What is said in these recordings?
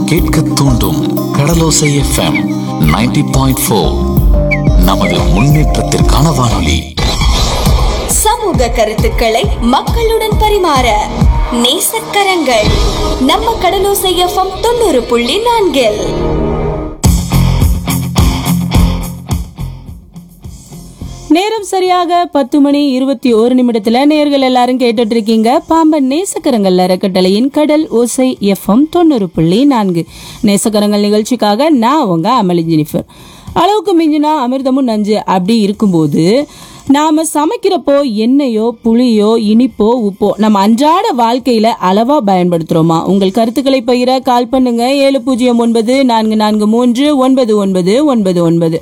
கேட்க தூண்டும் கடலோசை FM 90.4 point four நமது முன்னேற்றத்திற்கான வானொலி சமூக கருத்துக்களை மக்களுடன் பரிமாற நேசக்கரங்கள் நம்ம கடலோசை எஃப்எம் தொண்ணூறு புள்ளி நான்கில் நேரம் சரியாக பத்து மணி இருபத்தி ஒரு நிமிடத்துல நேர்கள் எல்லாரும் கேட்டுட்டு இருக்கீங்க பாம்பன் நேசக்கரங்கள் அறக்கட்டளையின் கடல் ஓசை எஃப்எம் தொண்ணூறு புள்ளி நான்கு நேசக்கரங்கள் நிகழ்ச்சிக்காக நான் உங்க அமளி ஜெனிஃபர் அளவுக்கு மிஞ்சினா அமிர்தமும் நஞ்சு அப்படி இருக்கும்போது நாம சமைக்கிறப்போ எண்ணெயோ புளியோ இனிப்போ உப்போ நம்ம அன்றாட வாழ்க்கையில அளவா பயன்படுத்துறோமா உங்கள் கருத்துக்களை பகிர கால் பண்ணுங்க ஏழு பூஜ்ஜியம் ஒன்பது நான்கு நான்கு மூன்று ஒன்பது ஒன்பது ஒன்பது ஒன்பது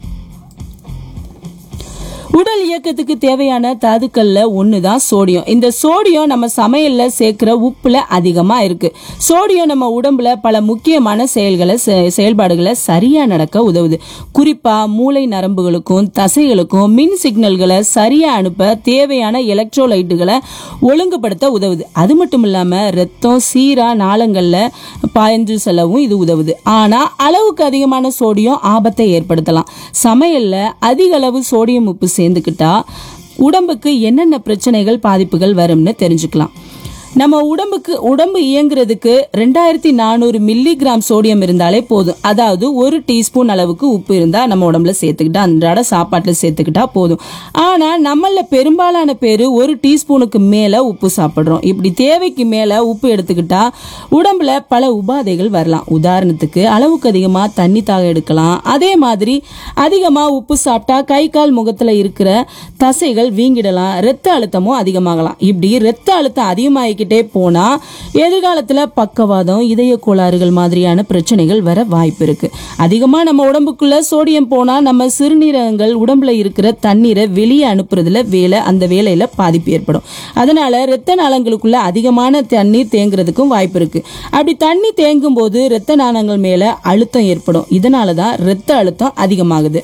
உடல் இயக்கத்துக்கு தேவையான தாதுக்கள்ல ஒன்று தான் சோடியம் இந்த சோடியம் நம்ம சமையல்ல சேர்க்கிற உப்புல அதிகமா இருக்கு சோடியம் நம்ம உடம்புல பல முக்கியமான செயல்களை செ- செயல்பாடுகளை சரியா நடக்க உதவுது குறிப்பா மூளை நரம்புகளுக்கும் தசைகளுக்கும் மின் சிக்னல்களை சரியா அனுப்ப தேவையான எலக்ட்ரோலைட்டுகளை ஒழுங்குபடுத்த உதவுது அது மட்டும் இல்லாம ரத்தம் சீரா நாளங்கள்ல பாய்ந்து செல்லவும் இது உதவுது ஆனா அளவுக்கு அதிகமான சோடியம் ஆபத்தை ஏற்படுத்தலாம் சமையல்ல அதிக அளவு சோடியம் உப்பு சேர்ந்துக்கிட்டா உடம்புக்கு என்னென்ன பிரச்சனைகள் பாதிப்புகள் வரும்னு தெரிஞ்சுக்கலாம் நம்ம உடம்புக்கு உடம்பு இயங்குறதுக்கு ரெண்டாயிரத்தி நானூறு மில்லிகிராம் சோடியம் இருந்தாலே போதும் அதாவது ஒரு டீஸ்பூன் அளவுக்கு உப்பு இருந்தா நம்ம உடம்புல சேர்த்துக்கிட்டா அன்றாட சாப்பாட்டுல சேர்த்துக்கிட்டா போதும் ஆனா நம்மள பெரும்பாலான பேர் ஒரு டீஸ்பூனுக்கு மேல உப்பு சாப்பிடுறோம் இப்படி தேவைக்கு மேல உப்பு எடுத்துக்கிட்டா உடம்புல பல உபாதைகள் வரலாம் உதாரணத்துக்கு அளவுக்கு அதிகமா தண்ணி தாக எடுக்கலாம் அதே மாதிரி அதிகமா உப்பு சாப்பிட்டா கை கால் முகத்துல இருக்கிற தசைகள் வீங்கிடலாம் ரத்த அழுத்தமும் அதிகமாகலாம் இப்படி ரத்த அழுத்தம் அதிகமாகிக்கிட்டே போனா எதிர்காலத்துல பக்கவாதம் இதய கோளாறுகள் மாதிரியான பிரச்சனைகள் வர வாய்ப்பு இருக்கு அதிகமா நம்ம உடம்புக்குள்ள சோடியம் போனா நம்ம சிறுநீரகங்கள் உடம்புல இருக்கிற தண்ணீரை வெளியே அனுப்புறதுல வேலை அந்த வேலையில பாதிப்பு ஏற்படும் அதனால இரத்த நாளங்களுக்குள்ள அதிகமான தண்ணீர் தேங்குறதுக்கும் வாய்ப்பு இருக்கு அப்படி தண்ணி தேங்கும் போது இரத்த நாளங்கள் மேல அழுத்தம் ஏற்படும் இதனால தான் இரத்த அழுத்தம் அதிகமாகுது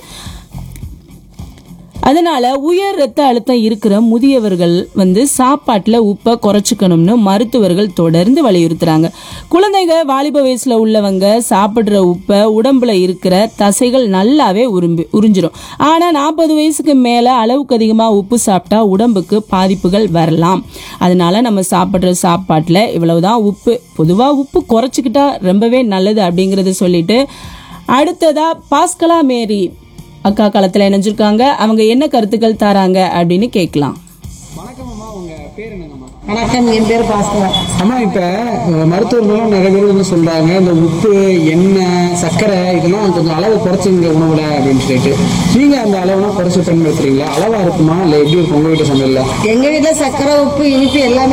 அதனால உயர் ரத்த அழுத்தம் இருக்கிற முதியவர்கள் வந்து சாப்பாட்டுல உப்பை குறைச்சிக்கணும்னு மருத்துவர்கள் தொடர்ந்து வலியுறுத்துறாங்க குழந்தைங்க வாலிப வயசுல உள்ளவங்க சாப்பிடுற உப்பை உடம்புல இருக்கிற தசைகள் நல்லாவே உரும்பி உறிஞ்சிரும் ஆனா நாற்பது வயசுக்கு மேல அளவுக்கு அதிகமா உப்பு சாப்பிட்டா உடம்புக்கு பாதிப்புகள் வரலாம் அதனால நம்ம சாப்பிடுற சாப்பாட்டுல இவ்வளவுதான் உப்பு பொதுவா உப்பு குறைச்சிக்கிட்டா ரொம்பவே நல்லது அப்படிங்கறத சொல்லிட்டு அடுத்ததா பாஸ்கலா மேரி அக்கா காலத்துல இணைஞ்சிருக்காங்க அவங்க என்ன கருத்துக்கள் தராங்க அப்படின்னு கேட்கலாம் வணக்கம் என் பேர் பாஸ்கரா ஆனா இப்ப அஹ், மருத்துவர்களும் நிறைய பேர் வந்து சொல்றாங்க இந்த உப்பு எண்ணெய் சர்க்கரை இதெல்லாம் கொஞ்சம் அளவு குறைச்சுங்க உணவுல அப்படின்னு சொல்லிட்டு நீங்க அந்த அளவுலாம் குறைச்சு பயன்படுத்துறீங்களா அளவா இருக்குமா இல்ல எப்படி இருக்கும் உங்க வீட்டு சமையல்ல எங்க வீட்டுல சக்கரை உப்பு இனிப்பு எல்லாமே